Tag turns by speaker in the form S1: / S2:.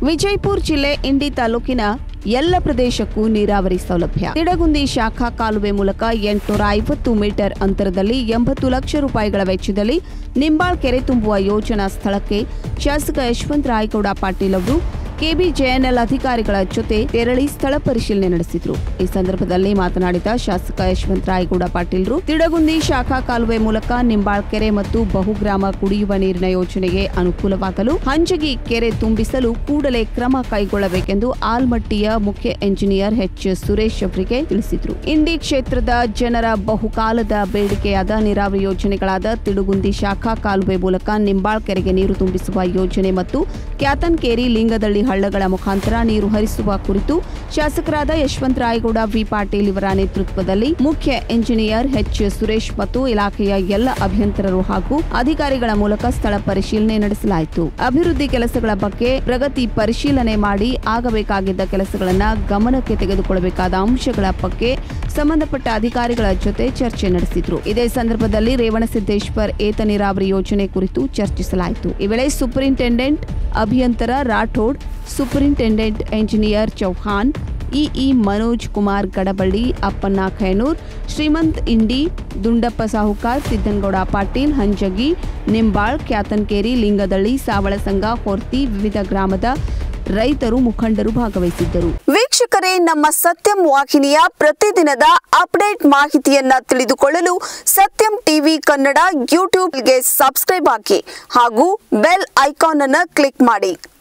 S1: ವಿಜಯಪುರ ಜಿಲ್ಲೆ ಇಂಡಿ ತಾಲೂಕಿನ ಎಲ್ಲ ಪ್ರದೇಶಕ್ಕೂ ನೀರಾವರಿ ಸೌಲಭ್ಯ ತಿಡಗುಂದಿ ಶಾಖಾ ಕಾಲುವೆ ಮೂಲಕ ಎಂಟುನೂರ ಐವತ್ತು ಮೀಟರ್ ಅಂತರದಲ್ಲಿ ಎಂಬತ್ತು ಲಕ್ಷ ರೂಪಾಯಿಗಳ ವೆಚ್ಚದಲ್ಲಿ ನಿಂಬಾಳ್ ಕೆರೆ ತುಂಬುವ ಯೋಜನಾ ಸ್ಥಳಕ್ಕೆ ಶಾಸಕ ಯಶವಂತ ರಾಯಗೌಡ ಪಾಟೀಲ್ ಅವರು ಕೆಬಿಜೆಎನ್ಎಲ್ ಅಧಿಕಾರಿಗಳ ಜೊತೆ ತೆರಳಿ ಸ್ಥಳ ಪರಿಶೀಲನೆ ನಡೆಸಿದ್ರು ಈ ಸಂದರ್ಭದಲ್ಲಿ ಮಾತನಾಡಿದ ಶಾಸಕ ಯಶವಂತ ರಾಯಗೌಡ ಪಾಟೀಲ್ರು ತಿಡಗುಂದಿ ಶಾಖಾ ಕಾಲುವೆ ಮೂಲಕ ನಿಂಬಾಳ್ ಕೆರೆ ಮತ್ತು ಬಹುಗ್ರಾಮ ಕುಡಿಯುವ ನೀರಿನ ಯೋಜನೆಗೆ ಅನುಕೂಲವಾಗಲು ಹಂಜಗಿ ಕೆರೆ ತುಂಬಿಸಲು ಕೂಡಲೇ ಕ್ರಮ ಕೈಗೊಳ್ಳಬೇಕೆಂದು ಆಲ್ಮಟ್ಟಿಯ ಮುಖ್ಯ ಎಂಜಿನಿಯರ್ ಎಚ್ ಸುರೇಶ್ ಅವರಿಗೆ ತಿಳಿಸಿದ್ರು ಇಂಡಿ ಕ್ಷೇತ್ರದ ಜನರ ಬಹುಕಾಲದ ಬೇಡಿಕೆಯಾದ ನೀರಾವರಿ ಯೋಜನೆಗಳಾದ ತಿಡುಗುಂದಿ ಶಾಖಾ ಕಾಲುವೆ ಮೂಲಕ ನಿಂಬಾಳ್ ಕೆರೆಗೆ ನೀರು ತುಂಬಿಸುವ ಯೋಜನೆ ಮತ್ತು ಕ್ಯಾತನ್ಕೇರಿ ಲಿಂಗದಳ್ಳಿ ಹಳ್ಳಗಳ ಮುಖಾಂತರ ನೀರು ಹರಿಸುವ ಕುರಿತು ಶಾಸಕರಾದ ಯಶವಂತ ರಾಯಗೌಡ ವಿ ಪಾಟೀಲ್ ಇವರ ನೇತೃತ್ವದಲ್ಲಿ ಮುಖ್ಯ ಎಂಜಿನಿಯರ್ ಎಚ್ ಸುರೇಶ್ ಮತ್ತು ಇಲಾಖೆಯ ಎಲ್ಲ ಅಭಿಯಂತರರು ಹಾಗೂ ಅಧಿಕಾರಿಗಳ ಮೂಲಕ ಸ್ಥಳ ಪರಿಶೀಲನೆ ನಡೆಸಲಾಯಿತು ಅಭಿವೃದ್ಧಿ ಕೆಲಸಗಳ ಬಗ್ಗೆ ಪ್ರಗತಿ ಪರಿಶೀಲನೆ ಮಾಡಿ ಆಗಬೇಕಾಗಿದ್ದ ಕೆಲಸಗಳನ್ನ ಗಮನಕ್ಕೆ ತೆಗೆದುಕೊಳ್ಳಬೇಕಾದ ಅಂಶಗಳ ಬಗ್ಗೆ ಸಂಬಂಧಪಟ್ಟ ಅಧಿಕಾರಿಗಳ ಜೊತೆ ಚರ್ಚೆ ನಡೆಸಿದ್ರು ಇದೇ ಸಂದರ್ಭದಲ್ಲಿ ರೇವಣಸಿದ್ದೇಶ್ವರ್ ಏತ ನೀರಾವರಿ ಯೋಜನೆ ಕುರಿತು ಚರ್ಚಿಸಲಾಯಿತು ಈ ವೇಳೆ ಸೂಪರಿಂಟೆಂಡೆಂಟ್ ಅಭಿಯಂತರ Rathod superintendent engineer Chauhan EE Manoj Kumar Gadaballi Appanna Khainoor Shrimant Indi Dundappa Sahukar Siddanagouda Patil Hanjagi Nimbal Kyatankeri Lingadalli Savalasanga Horti ವಿವಿಧ ಗ್ರಾಮದ ರೈತರು ಮುಖಂಡರು ಭಾಗವಹಿಸಿದ್ದರು
S2: ವೀಕ್ಷಕರೇ ನಮ್ಮ ಸತ್ಯಂ ವಾಹಿನಿಯ ಪ್ರತಿದಿನದ ಅಪ್ಡೇಟ್ ಮಾಹಿತಿಯನ್ನ ತಿಳಿದುಕೊಳ್ಳಲು ಸತ್ಯಂ ಟಿವಿ ಕನ್ನಡ ಯೂಟ್ಯೂಬ್ಗೆ ಸಬ್ಸ್ಕ್ರೈಬ್ ಹಾಕಿ ಹಾಗೂ ಬೆಲ್ ಐಕಾನ್ ಅನ್ನು ಕ್ಲಿಕ್ ಮಾಡಿ